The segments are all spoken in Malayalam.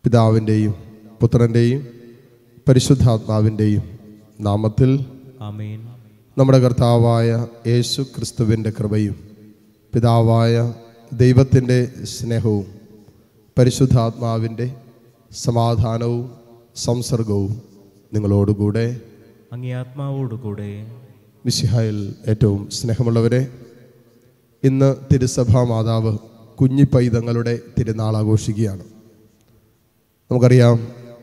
പിതാവിൻ്റെയും പുത്രൻ്റെയും പരിശുദ്ധാത്മാവിൻ്റെയും നാമത്തിൽ ആമേൻ നമ്മുടെ കർത്താവായ യേശു ക്രിസ്തുവിൻ്റെ കൃപയും പിതാവായ ദൈവത്തിൻ്റെ സ്നേഹവും പരിശുദ്ധാത്മാവിൻ്റെ സമാധാനവും സംസർഗവും നിങ്ങളോടുകൂടെ അങ്ങേ ആത്മാവോടുകൂടെ മിശിഹായിൽ ഏറ്റവും സ്നേഹമുള്ളവരെ ഇന്ന് തിരുസഭാ മാതാവ് കുഞ്ഞിപ്പൈതങ്ങളുടെ തിരുനാൾ ആഘോഷിക്കുകയാണ് നമുക്കറിയാം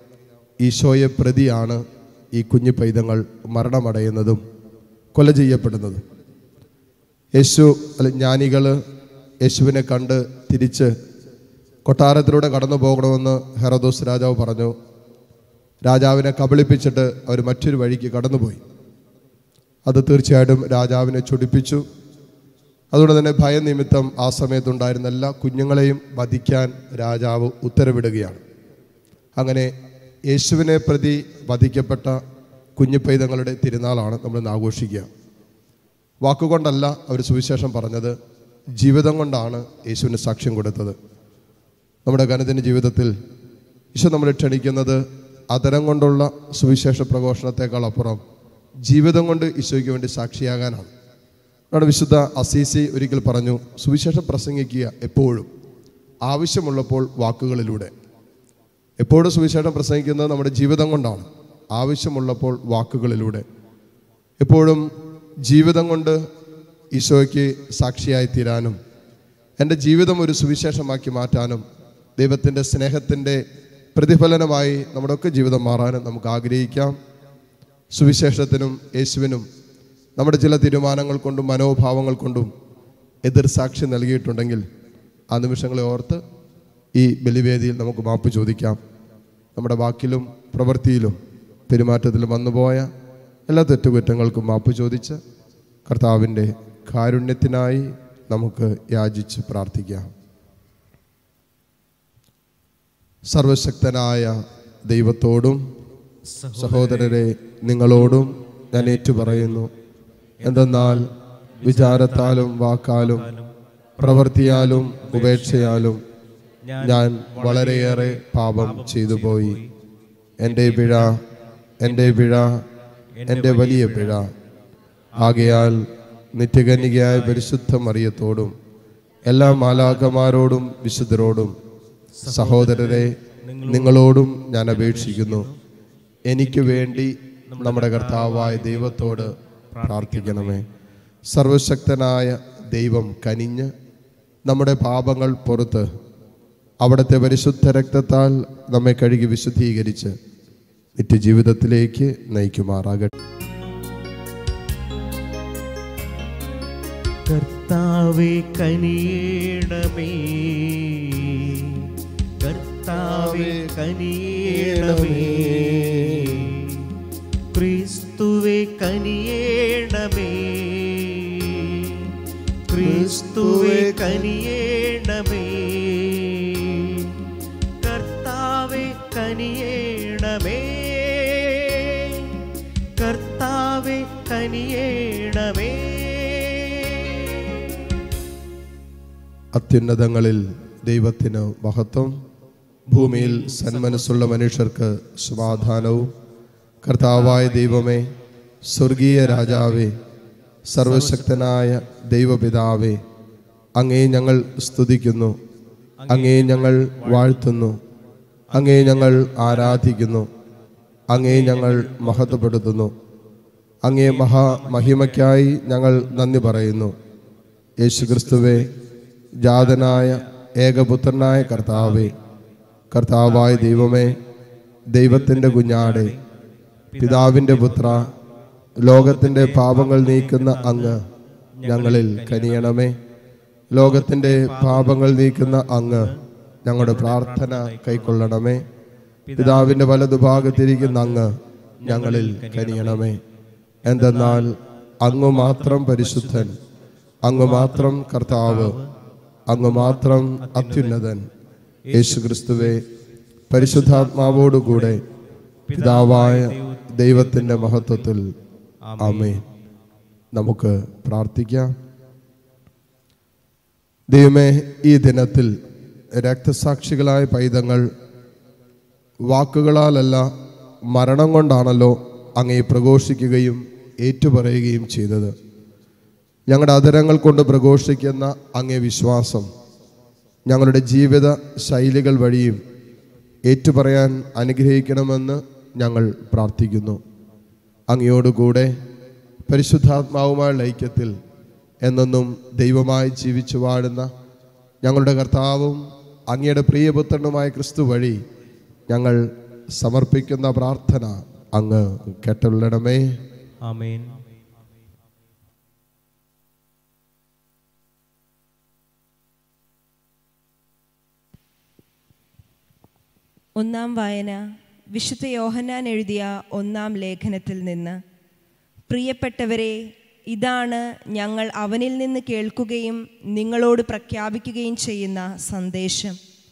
ഈശോയെ പ്രതിയാണ് ഈ കുഞ്ഞിപ്പൈതങ്ങൾ മരണമടയുന്നതും കൊല ചെയ്യപ്പെടുന്നതും യേശു അല്ല ജ്ഞാനികൾ യേശുവിനെ കണ്ട് തിരിച്ച് കൊട്ടാരത്തിലൂടെ കടന്നു പോകണമെന്ന് ഹെറദോസ് രാജാവ് പറഞ്ഞു രാജാവിനെ കബളിപ്പിച്ചിട്ട് അവർ മറ്റൊരു വഴിക്ക് കടന്നുപോയി അത് തീർച്ചയായിട്ടും രാജാവിനെ ചൊടിപ്പിച്ചു അതുകൊണ്ട് തന്നെ ഭയനിമിത്തം ആ സമയത്തുണ്ടായിരുന്ന എല്ലാ കുഞ്ഞുങ്ങളെയും വധിക്കാൻ രാജാവ് ഉത്തരവിടുകയാണ് അങ്ങനെ യേശുവിനെ പ്രതി വധിക്കപ്പെട്ട കുഞ്ഞുപൈതങ്ങളുടെ തിരുനാളാണ് നമ്മൾ ഇന്ന് ആഘോഷിക്കുക വാക്കുകൊണ്ടല്ല അവർ സുവിശേഷം പറഞ്ഞത് ജീവിതം കൊണ്ടാണ് യേശുവിന് സാക്ഷ്യം കൊടുത്തത് നമ്മുടെ ഗണിതൻ്റെ ജീവിതത്തിൽ ഈശോ നമ്മളെ ക്ഷണിക്കുന്നത് അതരം കൊണ്ടുള്ള സുവിശേഷ പ്രഘോഷണത്തെക്കാൾ അപ്പുറം ജീവിതം കൊണ്ട് ഈശോയ്ക്ക് വേണ്ടി സാക്ഷിയാകാനാണ് നമ്മുടെ വിശുദ്ധ അസീസി ഒരിക്കൽ പറഞ്ഞു സുവിശേഷം പ്രസംഗിക്കുക എപ്പോഴും ആവശ്യമുള്ളപ്പോൾ വാക്കുകളിലൂടെ എപ്പോഴും സുവിശേഷം പ്രസംഗിക്കുന്നത് നമ്മുടെ ജീവിതം കൊണ്ടാണ് ആവശ്യമുള്ളപ്പോൾ വാക്കുകളിലൂടെ എപ്പോഴും ജീവിതം കൊണ്ട് ഈശോയ്ക്ക് സാക്ഷിയായി തീരാനും എൻ്റെ ജീവിതം ഒരു സുവിശേഷമാക്കി മാറ്റാനും ദൈവത്തിൻ്റെ സ്നേഹത്തിൻ്റെ പ്രതിഫലനമായി നമ്മുടെയൊക്കെ ജീവിതം മാറാനും നമുക്ക് ആഗ്രഹിക്കാം സുവിശേഷത്തിനും യേശുവിനും നമ്മുടെ ചില തീരുമാനങ്ങൾ കൊണ്ടും മനോഭാവങ്ങൾ കൊണ്ടും എതിർ സാക്ഷി നൽകിയിട്ടുണ്ടെങ്കിൽ ആ നിമിഷങ്ങളെ ഓർത്ത് ഈ ബലിവേദിയിൽ നമുക്ക് മാപ്പ് ചോദിക്കാം നമ്മുടെ വാക്കിലും പ്രവൃത്തിയിലും പെരുമാറ്റത്തിലും വന്നുപോയ എല്ലാ തെറ്റുകുറ്റങ്ങൾക്കും മാപ്പ് ചോദിച്ച് കർത്താവിൻ്റെ കാരുണ്യത്തിനായി നമുക്ക് യാചിച്ച് പ്രാർത്ഥിക്കാം സർവശക്തനായ ദൈവത്തോടും സഹോദരരെ നിങ്ങളോടും ഞാൻ ഏറ്റുപറയുന്നു എന്തെന്നാൽ വിചാരത്താലും വാക്കാലും പ്രവൃത്തിയാലും ഉപേക്ഷയാലും ഞാൻ വളരെയേറെ പാപം ചെയ്തു പോയി എൻ്റെ പിഴ എൻ്റെ പിഴ എൻ്റെ വലിയ പിഴ ആകയാൽ നിത്യകന്യകയായ പരിശുദ്ധ മറിയത്തോടും എല്ലാ മാലാകമാരോടും വിശുദ്ധരോടും സഹോദരരെ നിങ്ങളോടും ഞാൻ അപേക്ഷിക്കുന്നു എനിക്ക് വേണ്ടി നമ്മുടെ കർത്താവായ ദൈവത്തോട് പ്രാർത്ഥിക്കണമേ സർവശക്തനായ ദൈവം കനിഞ്ഞ് നമ്മുടെ പാപങ്ങൾ പുറത്ത് അവിടുത്തെ പരിശുദ്ധ രക്തത്താൽ നമ്മെ കഴുകി വിശുദ്ധീകരിച്ച് നിത്യജീവിതത്തിലേക്ക് നയിക്കുമാറാകട്ടെ കർത്താവെ കനിയണമേ കർത്താവെ കനിയണമേ ക്രിസ്തുവെ കനിയണമേ ക്രിസ്തുവെ കനിയണമേ കർത്താവെ കനിയണമേ കർത്താവെ കനിയണമേ അത്യുന്നതങ്ങളിൽ ദൈവത്തിന് മഹത്വം ഭൂമിയിൽ സന്മനസ്സുള്ള മനുഷ്യർക്ക് സമാധാനവും കർത്താവായ ദൈവമേ സ്വർഗീയ രാജാവേ സർവശക്തനായ ദൈവപിതാവേ അങ്ങേ ഞങ്ങൾ സ്തുതിക്കുന്നു അങ്ങേ ഞങ്ങൾ വാഴ്ത്തുന്നു അങ്ങേ ഞങ്ങൾ ആരാധിക്കുന്നു അങ്ങേ ഞങ്ങൾ മഹത്വപ്പെടുത്തുന്നു അങ്ങേ മഹാമഹിമയ്ക്കായി ഞങ്ങൾ നന്ദി പറയുന്നു യേശുക്രിസ്തുവേ ജാതനായ ഏകപുത്രനായ കർത്താവേ കർത്താവായ ദൈവമേ ദൈവത്തിൻ്റെ കുഞ്ഞാടെ പിതാവിൻ്റെ പുത്ര ലോകത്തിൻ്റെ പാപങ്ങൾ നീക്കുന്ന അങ്ങ് ഞങ്ങളിൽ കനിയണമേ ലോകത്തിൻ്റെ പാപങ്ങൾ നീക്കുന്ന അങ്ങ് ഞങ്ങളുടെ പ്രാർത്ഥന കൈക്കൊള്ളണമേ പിതാവിൻ്റെ വലതുഭാഗത്തിരിക്കുന്ന അങ്ങ് ഞങ്ങളിൽ കനിയണമേ എന്തെന്നാൽ അങ്ങ് മാത്രം പരിശുദ്ധൻ അങ്ങ് മാത്രം കർത്താവ് അങ്ങ് മാത്രം അത്യുന്നതൻ യേശുക്രിസ്തുവെ പരിശുദ്ധാത്മാവോടുകൂടെ പിതാവായ ദൈവത്തിൻ്റെ മഹത്വത്തിൽ ആമേ നമുക്ക് പ്രാർത്ഥിക്കാം ദൈവമേ ഈ ദിനത്തിൽ രക്തസാക്ഷികളായ പൈതങ്ങൾ വാക്കുകളാലല്ല മരണം കൊണ്ടാണല്ലോ അങ്ങേ പ്രഘോഷിക്കുകയും ഏറ്റുപറയുകയും ചെയ്തത് ഞങ്ങളുടെ അതരങ്ങൾ കൊണ്ട് പ്രഘോഷിക്കുന്ന അങ്ങേ വിശ്വാസം ഞങ്ങളുടെ ജീവിത ശൈലികൾ വഴിയും ഏറ്റുപറയാൻ അനുഗ്രഹിക്കണമെന്ന് ഞങ്ങൾ പ്രാർത്ഥിക്കുന്നു അങ്ങയോടുകൂടെ പരിശുദ്ധാത്മാവുമായുള്ള ഐക്യത്തിൽ എന്നെന്നും ദൈവമായി ജീവിച്ചു വാഴുന്ന ഞങ്ങളുടെ കർത്താവും അങ്ങയുടെ പ്രിയപുത്രനുമായ ക്രിസ്തു വഴി ഞങ്ങൾ സമർപ്പിക്കുന്ന പ്രാർത്ഥന അങ്ങ് കേട്ടുള്ളണമേ ആമേൻ ഒന്നാം വായന വിശുദ്ധ യോഹന്നാൻ എഴുതിയ ഒന്നാം ലേഖനത്തിൽ നിന്ന് പ്രിയപ്പെട്ടവരെ ഇതാണ് ഞങ്ങൾ അവനിൽ നിന്ന് കേൾക്കുകയും നിങ്ങളോട് പ്രഖ്യാപിക്കുകയും ചെയ്യുന്ന സന്ദേശം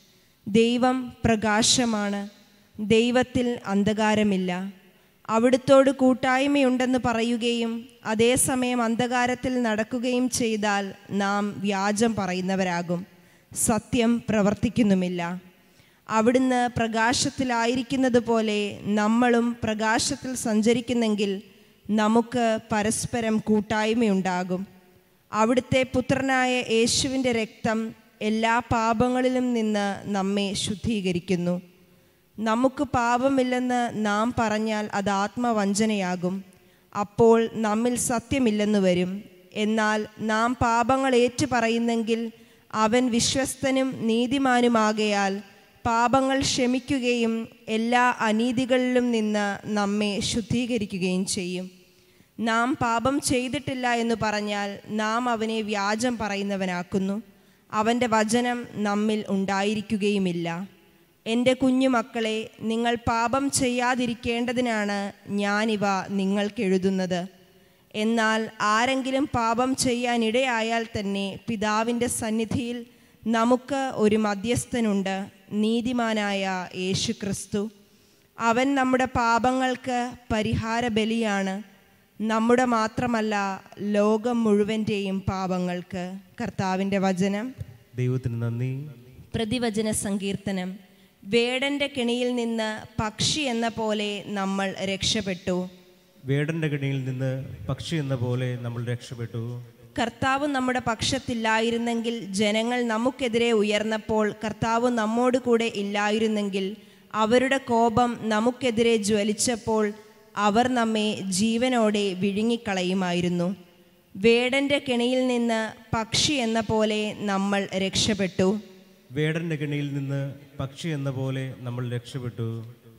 ദൈവം പ്രകാശമാണ് ദൈവത്തിൽ അന്ധകാരമില്ല അവിടുത്തോട് കൂട്ടായ്മയുണ്ടെന്ന് പറയുകയും അതേസമയം അന്ധകാരത്തിൽ നടക്കുകയും ചെയ്താൽ നാം വ്യാജം പറയുന്നവരാകും സത്യം പ്രവർത്തിക്കുന്നുമില്ല അവിടുന്ന് പ്രകാശത്തിലായിരിക്കുന്നത് പോലെ നമ്മളും പ്രകാശത്തിൽ സഞ്ചരിക്കുന്നെങ്കിൽ നമുക്ക് പരസ്പരം കൂട്ടായ്മയുണ്ടാകും അവിടുത്തെ പുത്രനായ യേശുവിൻ്റെ രക്തം എല്ലാ പാപങ്ങളിലും നിന്ന് നമ്മെ ശുദ്ധീകരിക്കുന്നു നമുക്ക് പാപമില്ലെന്ന് നാം പറഞ്ഞാൽ അത് ആത്മവഞ്ചനയാകും അപ്പോൾ നമ്മിൽ സത്യമില്ലെന്ന് വരും എന്നാൽ നാം പാപങ്ങൾ ഏറ്റുപറയുന്നെങ്കിൽ അവൻ വിശ്വസ്തനും നീതിമാനുമാകയാൽ പാപങ്ങൾ ക്ഷമിക്കുകയും എല്ലാ അനീതികളിലും നിന്ന് നമ്മെ ശുദ്ധീകരിക്കുകയും ചെയ്യും നാം പാപം ചെയ്തിട്ടില്ല എന്ന് പറഞ്ഞാൽ നാം അവനെ വ്യാജം പറയുന്നവനാക്കുന്നു അവൻ്റെ വചനം നമ്മിൽ ഉണ്ടായിരിക്കുകയുമില്ല എൻ്റെ കുഞ്ഞുമക്കളെ നിങ്ങൾ പാപം ചെയ്യാതിരിക്കേണ്ടതിനാണ് ഞാനിവ നിങ്ങൾക്കെഴുതുന്നത് എന്നാൽ ആരെങ്കിലും പാപം ചെയ്യാനിടയായാൽ തന്നെ പിതാവിൻ്റെ സന്നിധിയിൽ നമുക്ക് ഒരു മധ്യസ്ഥനുണ്ട് നീതിമാനായ യേശു ക്രിസ്തു അവൻ നമ്മുടെ പാപങ്ങൾക്ക് പരിഹാര ബലിയാണ് നമ്മുടെ മാത്രമല്ല ലോകം മുഴുവൻ്റെയും പാപങ്ങൾക്ക് കർത്താവിൻ്റെ വചനം ദൈവത്തിന് നന്ദി പ്രതിവചന സങ്കീർത്തനം വേടന്റെ കെണിയിൽ നിന്ന് പക്ഷി എന്ന പോലെ നമ്മൾ രക്ഷപ്പെട്ടു വേടന്റെ കണിയിൽ നിന്ന് പക്ഷി എന്ന പോലെ നമ്മൾ രക്ഷപ്പെട്ടു കർത്താവ് നമ്മുടെ പക്ഷത്തില്ലായിരുന്നെങ്കിൽ ജനങ്ങൾ നമുക്കെതിരെ ഉയർന്നപ്പോൾ കർത്താവ് നമ്മോട് കൂടെ ഇല്ലായിരുന്നെങ്കിൽ അവരുടെ കോപം നമുക്കെതിരെ ജ്വലിച്ചപ്പോൾ അവർ നമ്മെ ജീവനോടെ വിഴുങ്ങിക്കളയുമായിരുന്നു വേടന്റെ കെണിയിൽ നിന്ന് പക്ഷി എന്ന പോലെ നമ്മൾ രക്ഷപ്പെട്ടു വേടന്റെ കണിയിൽ നിന്ന് പക്ഷി എന്ന പോലെ നമ്മൾ രക്ഷപ്പെട്ടു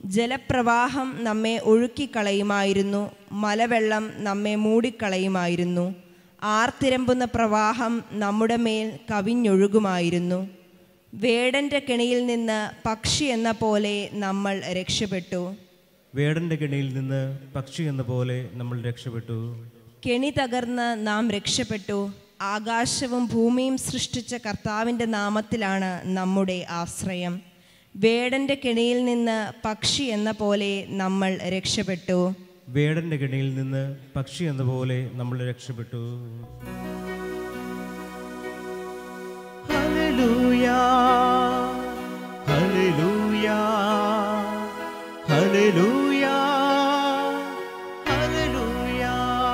ജലപ്രവാഹം നമ്മെ ഒഴുക്കിക്കളയുമായിരുന്നു മലവെള്ളം നമ്മെ മൂടിക്കളയുമായിരുന്നു ആർത്തിരമ്പുന്ന പ്രവാഹം നമ്മുടെ മേൽ കവിഞ്ഞൊഴുകുമായിരുന്നു വേടന്റെ കെണിയിൽ നിന്ന് പക്ഷി എന്ന പോലെ നമ്മൾ രക്ഷപ്പെട്ടു വേടന്റെ കണിയിൽ നിന്ന് പക്ഷി എന്ന പോലെ നമ്മൾ രക്ഷപ്പെട്ടു കെണി തകർന്ന് നാം രക്ഷപ്പെട്ടു ആകാശവും ഭൂമിയും സൃഷ്ടിച്ച കർത്താവിൻ്റെ നാമത്തിലാണ് നമ്മുടെ ആശ്രയം വേടന്റെ കെണിയിൽ നിന്ന് പക്ഷി എന്ന പോലെ നമ്മൾ രക്ഷപ്പെട്ടു വേടന്റെ കണിയിൽ നിന്ന് പക്ഷി എന്ന പോലെ നമ്മൾ രക്ഷപ്പെട്ടു ഹല്ലേലൂയാ ഹല്ലേലൂയാ ഹല്ലേലൂയാ ഹല്ലേലൂയാ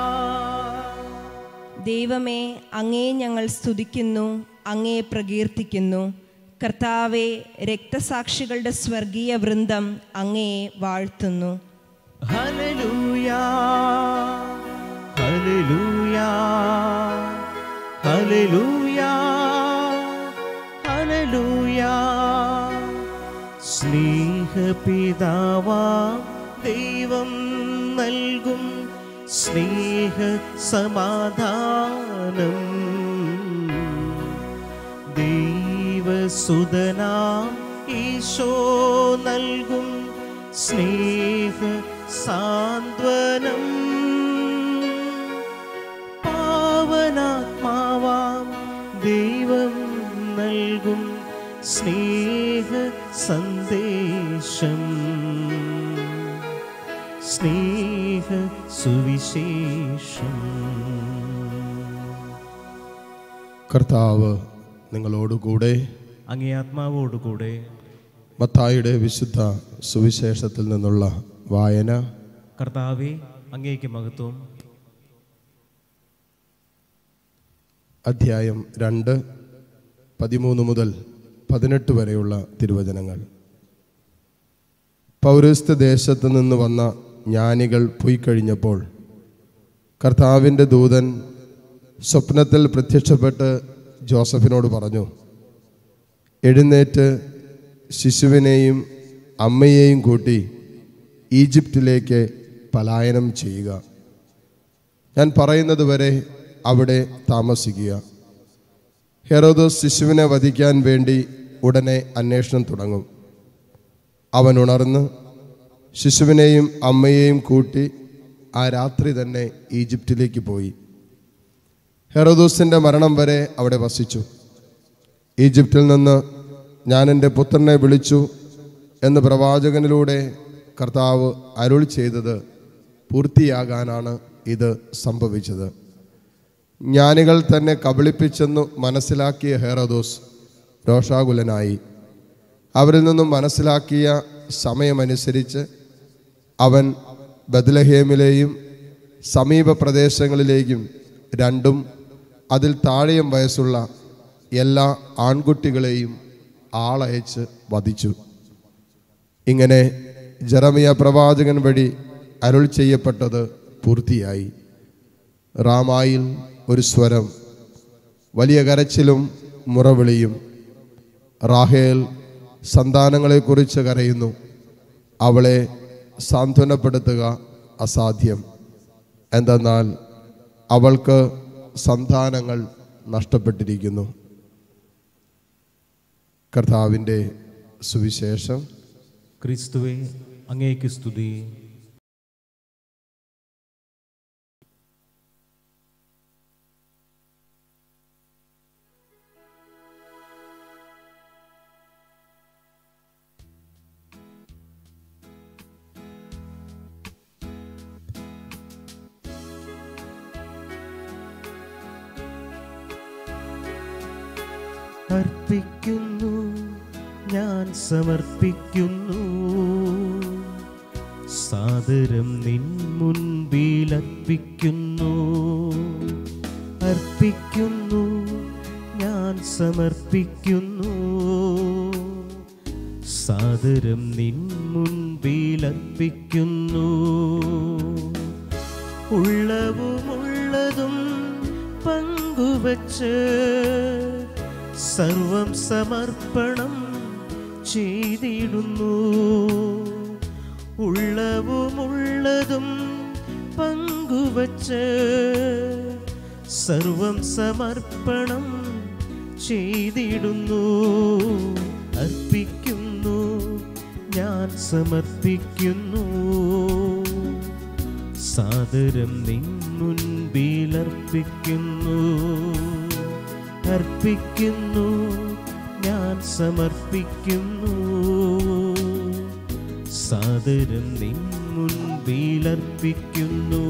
ദൈവമേ അങ്ങേ ഞങ്ങൾ സ്തുതിക്കുന്നു അങ്ങേ പ്രകീർത്തിക്കുന്നു കർത്താവെ രക്തസാക്ഷികളുടെ സ്വർഗീയ വൃന്ദം അങ്ങയെ വാഴ്ത്തുന്നു ഹല്ലേലൂയാ ഹല്ലേലൂയാ ഹല്ലേലൂയാ ഹല്ലേലൂയാ സ്നേഹപിതാവാ ദൈവം നൽകും സ്നേഹ സമാധാനം ദൈവസുതനാം ഈശോ നൽകും സ്നേഹ സാന്ത്വനം പാവനാത്മാവാം ദൈവം നൽകും സ്നേഹ സന്ദേശം സ്നേഹ സുവിശേഷം കർത്താവ് നിങ്ങളോടുകൂടെ അങ്ങേ ആത്മാവോടുകൂടെ മത്തായിയുടെ വിശുദ്ധ സുവിശേഷത്തിൽ നിന്നുള്ള വായന കർത്താവെ അങ്ങേക്ക് മഹത്വം അധ്യായം രണ്ട് പതിമൂന്ന് മുതൽ പതിനെട്ട് വരെയുള്ള തിരുവചനങ്ങൾ പൗരസ്ത്യ ദേശത്ത് നിന്ന് വന്ന ജ്ഞാനികൾ പോയി കഴിഞ്ഞപ്പോൾ കർത്താവിൻ്റെ ദൂതൻ സ്വപ്നത്തിൽ പ്രത്യക്ഷപ്പെട്ട് ജോസഫിനോട് പറഞ്ഞു എഴുന്നേറ്റ് ശിശുവിനെയും അമ്മയെയും കൂട്ടി ഈജിപ്തിലേക്ക് പലായനം ചെയ്യുക ഞാൻ പറയുന്നത് വരെ അവിടെ താമസിക്കുക ഹെറോദോസ് ശിശുവിനെ വധിക്കാൻ വേണ്ടി ഉടനെ അന്വേഷണം തുടങ്ങും അവൻ ഉണർന്ന് ശിശുവിനെയും അമ്മയെയും കൂട്ടി ആ രാത്രി തന്നെ ഈജിപ്തിലേക്ക് പോയി ഹെറോദോസിൻ്റെ മരണം വരെ അവിടെ വസിച്ചു ഈജിപ്തിൽ നിന്ന് ഞാൻ എൻ്റെ പുത്രനെ വിളിച്ചു എന്ന് പ്രവാചകനിലൂടെ കർത്താവ് അരുൾ ചെയ്തത് പൂർത്തിയാകാനാണ് ഇത് സംഭവിച്ചത് ജ്ഞാനികൾ തന്നെ കബളിപ്പിച്ചെന്നു മനസ്സിലാക്കിയ ഹെറോദോസ് രോഷാകുലനായി അവരിൽ നിന്നും മനസ്സിലാക്കിയ സമയമനുസരിച്ച് അവൻ ബദ്ലഹേമിലെയും സമീപ പ്രദേശങ്ങളിലേക്കും രണ്ടും അതിൽ താഴെയും വയസ്സുള്ള എല്ലാ ആൺകുട്ടികളെയും ആളയച്ച് വധിച്ചു ഇങ്ങനെ ജറമിയ പ്രവാചകൻ വഴി അരുൾ ചെയ്യപ്പെട്ടത് പൂർത്തിയായി റാമായിൽ ഒരു സ്വരം വലിയ കരച്ചിലും മുറവിളിയും റാഹേൽ സന്താനങ്ങളെക്കുറിച്ച് കരയുന്നു അവളെ സാന്ത്വനപ്പെടുത്തുക അസാധ്യം എന്തെന്നാൽ അവൾക്ക് സന്താനങ്ങൾ നഷ്ടപ്പെട്ടിരിക്കുന്നു കർത്താവിൻ്റെ സുവിശേഷം ക്രിസ്തുവെ അങ്ങേക്ക് സ്തുതി അർപ്പിക്കുന്നു ഞാൻ സമർപ്പിക്കുന്നു സാദരം നിൻ മുൻപിൽ അർപ്പിക്കുന്നു അർപ്പിക്കുന്നു ഞാൻ സമർപ്പിക്കുന്നു സാദരം നിൻ മുൻപിൽ അർപ്പിക്കുന്നു ഉള്ളവുമുള്ളതും പങ്കുവച്ച് സർവം സമർപ്പണം ചെയ്തിടുന്നു ഉള്ളവുമുള്ളതും പങ്കുവച്ച് സർവം സമർപ്പണം ചെയ്തിടുന്നു അർപ്പിക്കുന്നു ഞാൻ സമർപ്പിക്കുന്നു സാദരം നിൻ മുൻപിൽ അർപ്പിക്കുന്നു അർപ്പിക്കുന്നു ഞാൻ സമർപ്പിക്കുന്നു സാദരം നിൻ മുൻപിൽ അർപ്പിക്കുന്നു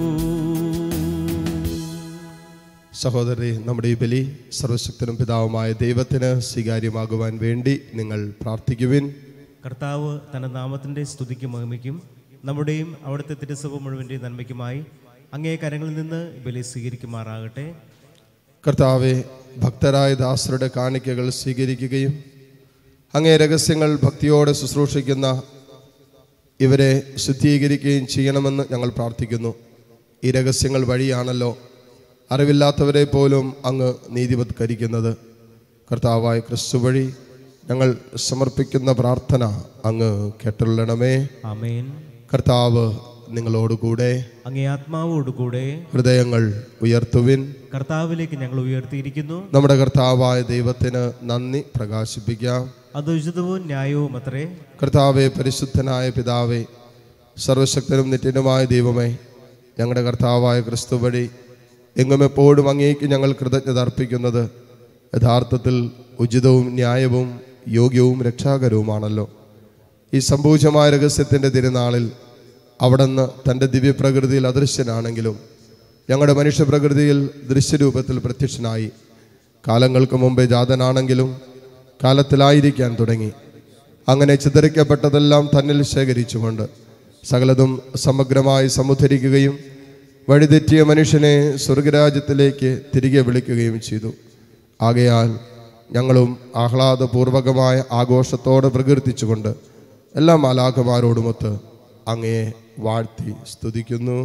സഹോദരി നമ്മുടെ ഈ ബലി സർവശക്തനും പിതാവുമായ ദൈവത്തിന് സ്വീകാര്യമാകുവാൻ വേണ്ടി നിങ്ങൾ പ്രാർത്ഥിക്കുവിൻ കർത്താവ് തൻ്റെ നാമത്തിൻ്റെ സ്തുതിക്കും മഹിമയ്ക്കും നമ്മുടെയും അവിടുത്തെ തിരുസഭ മുഴുവൻ്റെയും നന്മയ്ക്കുമായി അങ്ങേ കരങ്ങളിൽ നിന്ന് ഈ ബലി സ്വീകരിക്കുമാറാകട്ടെ കർത്താവെ ഭക്തരായ ദാസരുടെ കാണിക്കകൾ സ്വീകരിക്കുകയും അങ്ങേ രഹസ്യങ്ങൾ ഭക്തിയോടെ ശുശ്രൂഷിക്കുന്ന ഇവരെ ശുദ്ധീകരിക്കുകയും ചെയ്യണമെന്ന് ഞങ്ങൾ പ്രാർത്ഥിക്കുന്നു ഈ രഹസ്യങ്ങൾ വഴിയാണല്ലോ അറിവില്ലാത്തവരെ പോലും അങ്ങ് നീതിവത്കരിക്കുന്നത് കർത്താവായ ക്രിസ്തു വഴി ഞങ്ങൾ സമർപ്പിക്കുന്ന പ്രാർത്ഥന അങ്ങ് കേട്ടുള്ളണമേ ആമേൻ കർത്താവ് നിങ്ങളോടുകൂടെ അങ്ങേ ആത്മാവോടുകൂടെ ഹൃദയങ്ങൾ ഉയർത്തുവിൻ കർത്താവിലേക്ക് ഞങ്ങൾ ഉയർത്തിയിരിക്കുന്നു നമ്മുടെ കർത്താവായ ദൈവത്തിന് നന്ദി പ്രകാശിപ്പിക്കാം അത് ഉചിതവും ന്യായവും അത്രേ കർത്താവെ പരിശുദ്ധനായ പിതാവേ സർവശക്തനും നിത്യനുമായ ദൈവമേ ഞങ്ങളുടെ കർത്താവായ ക്രിസ്തു വഴി എങ്ങും എപ്പോഴും അങ്ങേക്ക് ഞങ്ങൾ കൃതജ്ഞത അർപ്പിക്കുന്നത് യഥാർത്ഥത്തിൽ ഉചിതവും ന്യായവും യോഗ്യവും രക്ഷാകരവുമാണല്ലോ ഈ സംഭൂജമായ രഹസ്യത്തിൻ്റെ തിരുനാളിൽ അവിടുന്ന് തൻ്റെ ദിവ്യപ്രകൃതിയിൽ അദൃശ്യനാണെങ്കിലും ഞങ്ങളുടെ മനുഷ്യപ്രകൃതിയിൽ ദൃശ്യരൂപത്തിൽ പ്രത്യക്ഷനായി കാലങ്ങൾക്ക് മുമ്പേ ജാതനാണെങ്കിലും കാലത്തിലായിരിക്കാൻ തുടങ്ങി അങ്ങനെ ചിതറിക്കപ്പെട്ടതെല്ലാം തന്നിൽ ശേഖരിച്ചുകൊണ്ട് സകലതും സമഗ്രമായി സമുദ്ധരിക്കുകയും വഴിതെറ്റിയ മനുഷ്യനെ സ്വർഗരാജ്യത്തിലേക്ക് തിരികെ വിളിക്കുകയും ചെയ്തു ആകയാൽ ഞങ്ങളും ആഹ്ലാദപൂർവകമായ ആഘോഷത്തോടെ പ്രകീർത്തിച്ചുകൊണ്ട് എല്ലാ മാലാഖമാരോടുമൊത്ത് അങ്ങയെ വാഴ്ത്തി സ്തുതിക്കുന്നു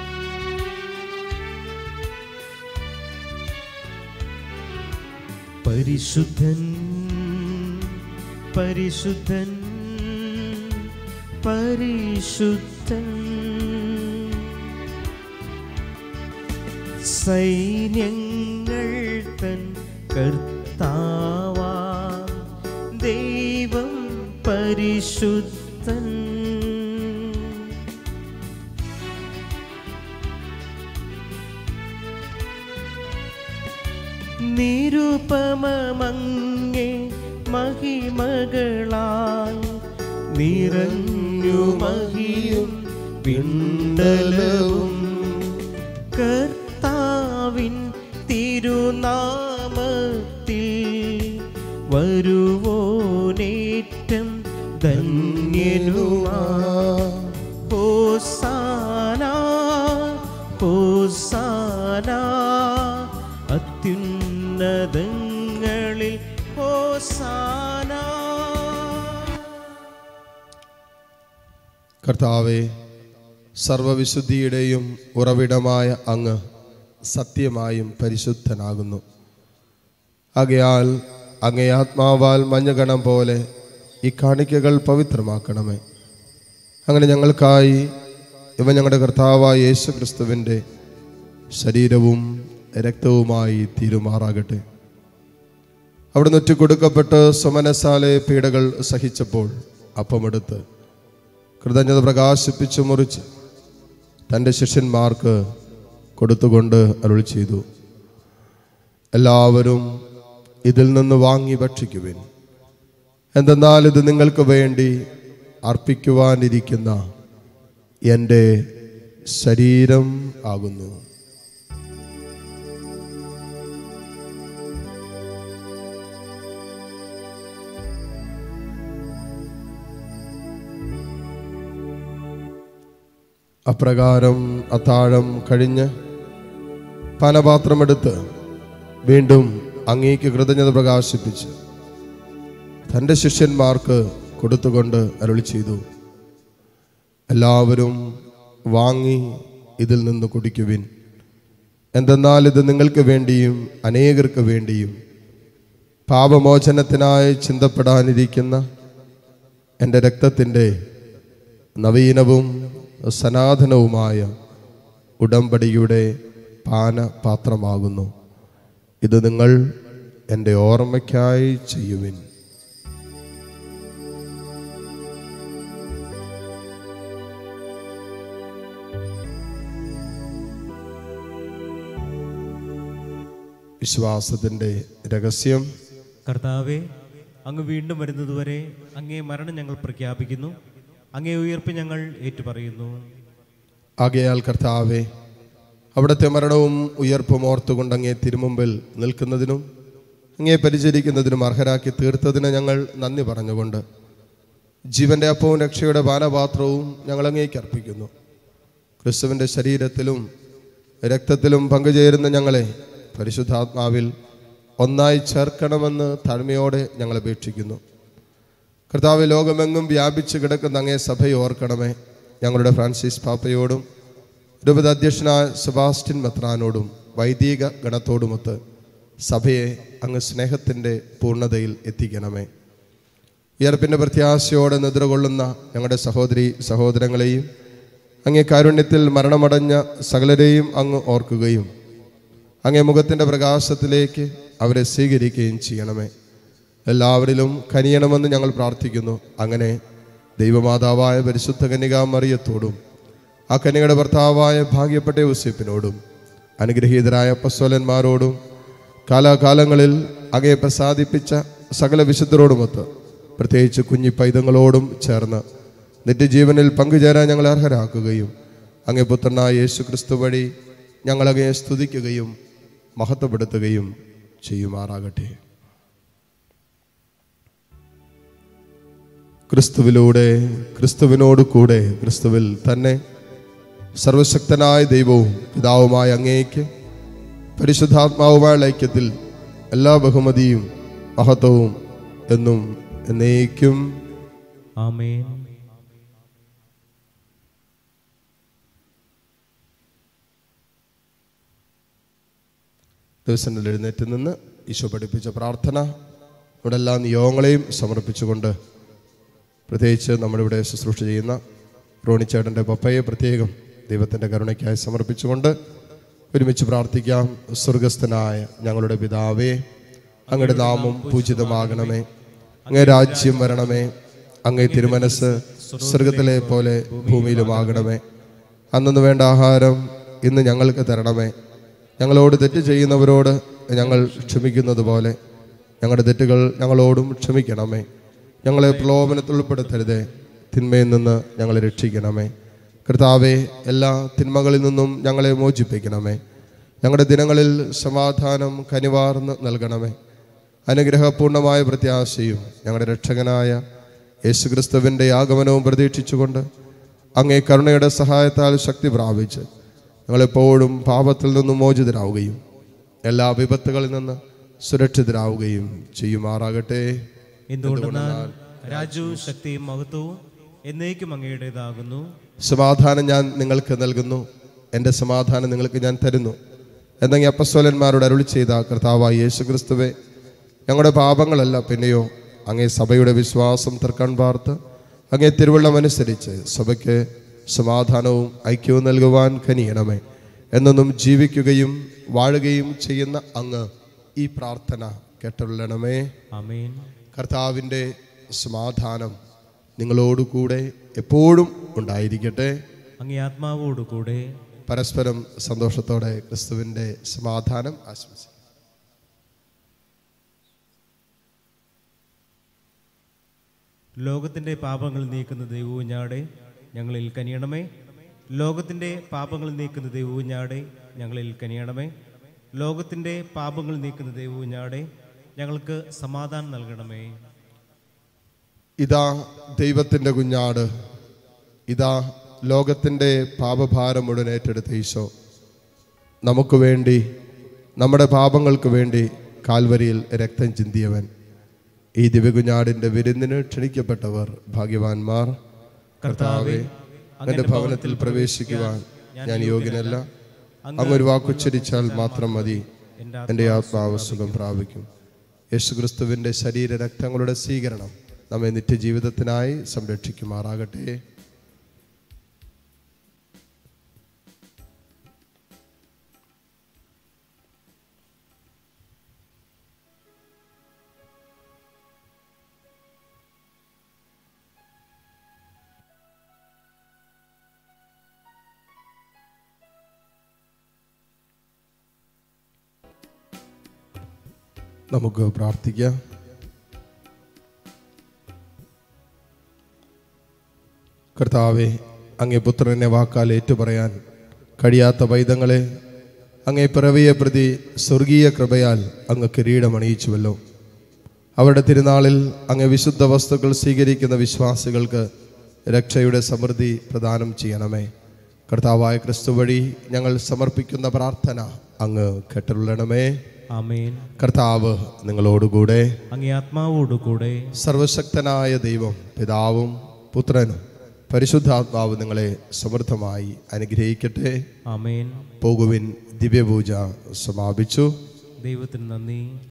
പരിശുദ്ധൻ പരിശുദ്ധൻ പരിശുദ്ധൻ സൈന്യങ്ങൾ തൻ കർത്താവാ ദൈവം പരിശുദ്ധൻ നിരുപമങ്ങേ മഹിമകളാൽ നിറഞ്ഞു മഹിയും പിണ്ടലവും കർത്താവിൻ തിരുനാമത്തിൽ വരുവോനേറ്റം ധന്യനുമാ ഹോസാന ഹോസാന അത്യുന്നതങ്ങളിൽ ഹോസാന കർത്താവെ സർവവിശുദ്ധിയുടെയും ഉറവിടമായ അങ്ങ് സത്യമായും പരിശുദ്ധനാകുന്നു ആകയാൽ അങ്ങേ ആത്മാവാൽ മഞ്ഞഗണം പോലെ ഈ കാണിക്കകൾ പവിത്രമാക്കണമേ അങ്ങനെ ഞങ്ങൾക്കായി ഇവ ഞങ്ങളുടെ കർത്താവായ യേശു ക്രിസ്തുവിൻ്റെ ശരീരവും രക്തവുമായി തീരുമാറാകട്ടെ അവിടുന്ന് ഒറ്റക്കൊടുക്കപ്പെട്ട് സുമനസാലെ പീഡകൾ സഹിച്ചപ്പോൾ അപ്പമെടുത്ത് കൃതജ്ഞത പ്രകാശിപ്പിച്ചു മുറിച്ച് തൻ്റെ ശിഷ്യന്മാർക്ക് കൊടുത്തുകൊണ്ട് അരുൾ ചെയ്തു എല്ലാവരും ഇതിൽ നിന്ന് വാങ്ങി ഭക്ഷിക്കുവിൻ എന്തെന്നാൽ ഇത് നിങ്ങൾക്ക് വേണ്ടി അർപ്പിക്കുവാനിരിക്കുന്ന എൻ്റെ ശരീരം ആകുന്നു അപ്രകാരം അത്താഴം കഴിഞ്ഞ് പാനപാത്രമെടുത്ത് വീണ്ടും അങ്ങേക്ക് കൃതജ്ഞത പ്രകാശിപ്പിച്ച് തൻ്റെ ശിഷ്യന്മാർക്ക് കൊടുത്തുകൊണ്ട് അരുളി ചെയ്തു എല്ലാവരും വാങ്ങി ഇതിൽ നിന്ന് കുടിക്കുവിൻ എന്തെന്നാൽ ഇത് നിങ്ങൾക്ക് വേണ്ടിയും അനേകർക്ക് വേണ്ടിയും പാപമോചനത്തിനായി ചിന്തപ്പെടാനിരിക്കുന്ന എൻ്റെ രക്തത്തിൻ്റെ നവീനവും സനാതനവുമായ ഉടമ്പടിയുടെ പാനപാത്രമാകുന്നു ഇത് നിങ്ങൾ എൻ്റെ ഓർമ്മയ്ക്കായി ചെയ്യുവിൻ വിശ്വാസത്തിൻ്റെ രഹസ്യം കർത്താവെ അങ്ങ് വീണ്ടും വരുന്നതുവരെ അങ്ങേ മരണം ഞങ്ങൾ പ്രഖ്യാപിക്കുന്നു അങ്ങേ ഉയർപ്പ് ഞങ്ങൾ ഏറ്റുപറയുന്നു ആകയാൽ കർത്താവെ അവിടുത്തെ മരണവും ഉയർപ്പും ഓർത്തുകൊണ്ട് അങ്ങേ തിരുമുമ്പിൽ നിൽക്കുന്നതിനും അങ്ങേ പരിചരിക്കുന്നതിനും അർഹരാക്കി തീർത്തതിന് ഞങ്ങൾ നന്ദി പറഞ്ഞുകൊണ്ട് ജീവന്റെ അപ്പവും രക്ഷയുടെ പാനപാത്രവും ഞങ്ങൾ അങ്ങേക്ക് അർപ്പിക്കുന്നു ക്രിസ്തുവിൻ്റെ ശരീരത്തിലും രക്തത്തിലും പങ്കുചേരുന്ന ഞങ്ങളെ പരിശുദ്ധാത്മാവിൽ ഒന്നായി ചേർക്കണമെന്ന് താഴ്മയോടെ ഞങ്ങൾ അപേക്ഷിക്കുന്നു കർത്താവ് ലോകമെങ്ങും വ്യാപിച്ചു കിടക്കുന്ന അങ്ങേ സഭയെ ഓർക്കണമേ ഞങ്ങളുടെ ഫ്രാൻസിസ് പാപ്പയോടും രൂപത അധ്യക്ഷനായ സെബാസ്റ്റ്യൻ മെത്രാനോടും വൈദിക ഗണത്തോടുമൊത്ത് സഭയെ അങ്ങ് സ്നേഹത്തിൻ്റെ പൂർണ്ണതയിൽ എത്തിക്കണമേ ഉയർപ്പിൻ്റെ പ്രത്യാശയോടെ നിദ്ര കൊള്ളുന്ന ഞങ്ങളുടെ സഹോദരി സഹോദരങ്ങളെയും അങ്ങേ കാരുണ്യത്തിൽ മരണമടഞ്ഞ സകലരെയും അങ്ങ് ഓർക്കുകയും അങ്ങേ മുഖത്തിൻ്റെ പ്രകാശത്തിലേക്ക് അവരെ സ്വീകരിക്കുകയും ചെയ്യണമേ എല്ലാവരിലും കനിയണമെന്ന് ഞങ്ങൾ പ്രാർത്ഥിക്കുന്നു അങ്ങനെ ദൈവമാതാവായ പരിശുദ്ധ കന്യകാമറിയത്തോടും ആ കന്യകയുടെ ഭർത്താവായ ഭാഗ്യപ്പെട്ട യൂസിപ്പിനോടും അനുഗ്രഹീതരായ പസ്വലന്മാരോടും കാലാകാലങ്ങളിൽ അങ്ങയെ പ്രസാദിപ്പിച്ച സകല വിശുദ്ധരോടുമൊത്ത് പ്രത്യേകിച്ച് കുഞ്ഞി പൈതങ്ങളോടും ചേർന്ന് നിത്യജീവനിൽ പങ്കുചേരാൻ ഞങ്ങളെ അർഹരാക്കുകയും അങ്ങേ പുത്രനായ യേശു ക്രിസ്തു വഴി ഞങ്ങളങ്ങയെ സ്തുതിക്കുകയും മഹത്വപ്പെടുത്തുകയും ചെയ്യുമാറാകട്ടെ ക്രിസ്തുവിലൂടെ ക്രിസ്തുവിനോട് കൂടെ ക്രിസ്തുവിൽ തന്നെ സർവശക്തനായ ദൈവവും പിതാവുമായ അങ്ങേക്ക് പരിശുദ്ധാത്മാവുമായ ഐക്യത്തിൽ എല്ലാ ബഹുമതിയും മഹത്വവും എന്നും എന്നേക്കും ആമേൻ ദിവസങ്ങളിൽ എഴുന്നേറ്റ് നിന്ന് ഈശോ പഠിപ്പിച്ച പ്രാർത്ഥന ഇവിടെ എല്ലാ നിയോഗങ്ങളെയും സമർപ്പിച്ചുകൊണ്ട് പ്രത്യേകിച്ച് നമ്മളിവിടെ ശുശ്രൂഷ ചെയ്യുന്ന റോണിച്ചേട്ടൻ്റെ പപ്പയെ പ്രത്യേകം ദൈവത്തിൻ്റെ കരുണയ്ക്കായി സമർപ്പിച്ചുകൊണ്ട് ഒരുമിച്ച് പ്രാർത്ഥിക്കാം സ്വർഗസ്ഥനായ ഞങ്ങളുടെ പിതാവേ അങ്ങയുടെ നാമം പൂജിതമാകണമേ അങ്ങേ രാജ്യം വരണമേ അങ്ങേ തിരുമനസ് സ്വർഗത്തിലെ പോലെ ഭൂമിയിലുമാകണമേ അന്നു വേണ്ട ആഹാരം ഇന്ന് ഞങ്ങൾക്ക് തരണമേ ഞങ്ങളോട് തെറ്റ് ചെയ്യുന്നവരോട് ഞങ്ങൾ ക്ഷമിക്കുന്നത് പോലെ ഞങ്ങളുടെ തെറ്റുകൾ ഞങ്ങളോടും ക്ഷമിക്കണമേ ഞങ്ങളെ പ്രലോഭനത്തിൽ ഉൾപ്പെടുത്തരുതേ തിന്മയിൽ നിന്ന് ഞങ്ങളെ രക്ഷിക്കണമേ കർത്താവെ എല്ലാ തിന്മകളിൽ നിന്നും ഞങ്ങളെ മോചിപ്പിക്കണമേ ഞങ്ങളുടെ ദിനങ്ങളിൽ സമാധാനം കനിവാർന്ന് നൽകണമേ അനുഗ്രഹപൂർണമായ പ്രത്യാശയും ഞങ്ങളുടെ രക്ഷകനായ യേശുക്രിസ്തുവിൻ്റെ ആഗമനവും പ്രതീക്ഷിച്ചുകൊണ്ട് അങ്ങേ കരുണയുടെ സഹായത്താൽ ശക്തി പ്രാപിച്ച് ഞങ്ങളെപ്പോഴും പാപത്തിൽ നിന്നും മോചിതരാവുകയും എല്ലാ വിപത്തുകളിൽ നിന്ന് സുരക്ഷിതരാവുകയും ചെയ്യുമാറാകട്ടെ എന്തുകൊണ്ടെന്നാൽ രാജ്യവും ശക്തിയും മഹത്വവും എന്നേക്കും അങ്ങയുടേതാകുന്നു സമാധാനം ഞാൻ നിങ്ങൾക്ക് നൽകുന്നു എൻ്റെ സമാധാനം നിങ്ങൾക്ക് ഞാൻ തരുന്നു എന്നെങ്കിൽ അപ്പസ്വലന്മാരോട് അരുളി ചെയ്ത കർത്താവായ യേശു ക്രിസ്തുവെ ഞങ്ങളുടെ പാപങ്ങളല്ല പിന്നെയോ അങ്ങേ സഭയുടെ വിശ്വാസം തർക്കൺ പാർത്ത് അങ്ങേ തിരുവള്ളം അനുസരിച്ച് സഭയ്ക്ക് സമാധാനവും ഐക്യവും നൽകുവാൻ കനിയണമേ എന്നൊന്നും ജീവിക്കുകയും വാഴുകയും ചെയ്യുന്ന അങ്ങ് ഈ പ്രാർത്ഥന കേട്ടുള്ളണമേ ആമേൻ കർത്താവിൻ്റെ സമാധാനം നിങ്ങളോടുകൂടെ എപ്പോഴും ഉണ്ടായിരിക്കട്ടെ അങ്ങേ ആത്മാവോടുകൂടെ പരസ്പരം സന്തോഷത്തോടെ ക്രിസ്തുവിൻ്റെ സമാധാനം ആശംസിക്കും ലോകത്തിൻ്റെ പാപങ്ങൾ നീക്കുന്ന ദൈവൂഞ്ഞാടെ ഞങ്ങളിൽ കനിയണമേ ലോകത്തിൻ്റെ പാപങ്ങൾ നീക്കുന്ന ദൈവൂഞ്ഞാടെ ഞങ്ങളിൽ കനിയണമേ ലോകത്തിൻ്റെ പാപങ്ങൾ നീക്കുന്ന ദൈവൂഞ്ഞാടെ ഞങ്ങൾക്ക് സമാധാനം നൽകണമേ ഇതാ ദൈവത്തിൻ്റെ കുഞ്ഞാട് ഇതാ ലോകത്തിൻ്റെ പാപഭാരം മുഴുവൻ ഏറ്റെടുത്ത ഈശോ നമുക്ക് വേണ്ടി നമ്മുടെ പാപങ്ങൾക്ക് വേണ്ടി കാൽവരിയിൽ രക്തം ചിന്തിയവൻ ഈ ദിവ്യകുഞ്ഞാടിൻ്റെ വിരുന്നിന് ക്ഷണിക്കപ്പെട്ടവർ ഭാഗ്യവാന്മാർ കർത്താവെ അങ്ങന്റെ ഭവനത്തിൽ പ്രവേശിക്കുവാൻ ഞാൻ യോഗ്യനല്ല അങ്ങ് ഒരു വാക്കുച്ചരിച്ചാൽ മാത്രം മതി എൻ്റെ ആത്മാവ് സുഖം പ്രാപിക്കും യേശുക്രിസ്തുവിൻ്റെ ശരീര രക്തങ്ങളുടെ സ്വീകരണം നമ്മെ നിത്യജീവിതത്തിനായി സംരക്ഷിക്കുമാറാകട്ടെ നമുക്ക് പ്രാർത്ഥിക്കാം കർത്താവെ അങ്ങേ പുത്രനെ വാക്കാൽ ഏറ്റുപറയാൻ കഴിയാത്ത വൈദങ്ങളെ അങ്ങേ പിറവിയെ പ്രതി സ്വർഗീയ കൃപയാൽ അങ്ങ് കിരീടമണിയിച്ചുവല്ലോ അവരുടെ തിരുനാളിൽ അങ്ങ് വിശുദ്ധ വസ്തുക്കൾ സ്വീകരിക്കുന്ന വിശ്വാസികൾക്ക് രക്ഷയുടെ സമൃദ്ധി പ്രദാനം ചെയ്യണമേ കർത്താവായ ക്രിസ്തു വഴി ഞങ്ങൾ സമർപ്പിക്കുന്ന പ്രാർത്ഥന അങ്ങ് കേട്ടരുള്ളണമേ ആമേൻ കർത്താവ് നിങ്ങളോടുകൂടെ അങ്ങേ ആത്മാവോടുകൂടെ സർവശക്തനായ ദൈവം പിതാവും പുത്രനും പരിശുദ്ധാത്മാവ് നിങ്ങളെ സമൃദ്ധമായി അനുഗ്രഹിക്കട്ടെ ആമേൻ പോകുവിൻ ദിവ്യപൂജ സമാപിച്ചു ദൈവത്തിന് നന്ദി